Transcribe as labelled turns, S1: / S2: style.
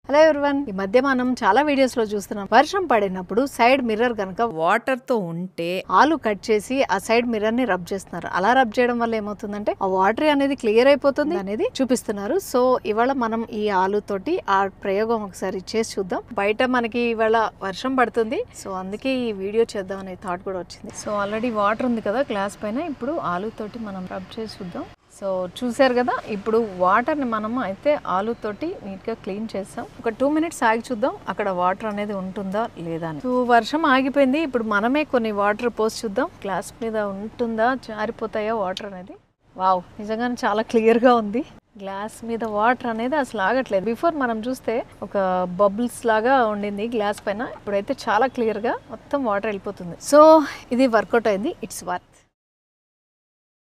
S1: hello everyone ఈ మధ్య మనం చాలా వీడియోస్ లో చూస్తున్నాం వర్షం పడినప్పుడు సైడ్ మిర్రర్ కనుక వాటర్ తో ఉంటే ఆలు కట్ చేసి ఆ సైడ్ మిర్రర్ ని రబ్ చేస్తున్నారు అలా రబ్ చేయడం వల్ల ఏమవుతుందంటే ఆ వాటర్ అనేది క్లియర్ అయిపోతుంది అనేది చూపిస్తున్నారు సో ఇవాళ మనం ఈ ఆలు తోటి ఆ ప్రయోగం ఒకసారి చేసి చూద్దాం బయట మనకి ఇవాళ వర్షం పడుతుంది సో అందుకే ఈ వీడియో చేద్దాం అనే థాట్ కూడా వచ్చింది సో ఆల్రెడీ వాటర్ ఉంది కదా గ్లాస్ పైన ఇప్పుడు ఆలు తోటి మనం రబ్ చేసి చూద్దాం సో చూసారు కదా ఇప్పుడు వాటర్ని మనం అయితే ఆలుతోటి నీట్గా క్లీన్ చేస్తాం ఒక టూ మినిట్స్ ఆగి చూద్దాం అక్కడ వాటర్ అనేది ఉంటుందా లేదా అని సో వర్షం ఆగిపోయింది ఇప్పుడు మనమే కొన్ని వాటర్ పోసి చూద్దాం గ్లాస్ మీద ఉంటుందా జారిపోతాయా వాటర్ అనేది వావ్ నిజంగానే చాలా క్లియర్గా ఉంది గ్లాస్ మీద వాటర్ అనేది అసలు ఆగట్లేదు బిఫోర్ మనం చూస్తే ఒక బబుల్స్ లాగా ఉండింది గ్లాస్ పైన ఇప్పుడైతే చాలా క్లియర్గా మొత్తం వాటర్ వెళ్ళిపోతుంది సో ఇది వర్కౌట్ అయింది ఇట్స్ వర్క్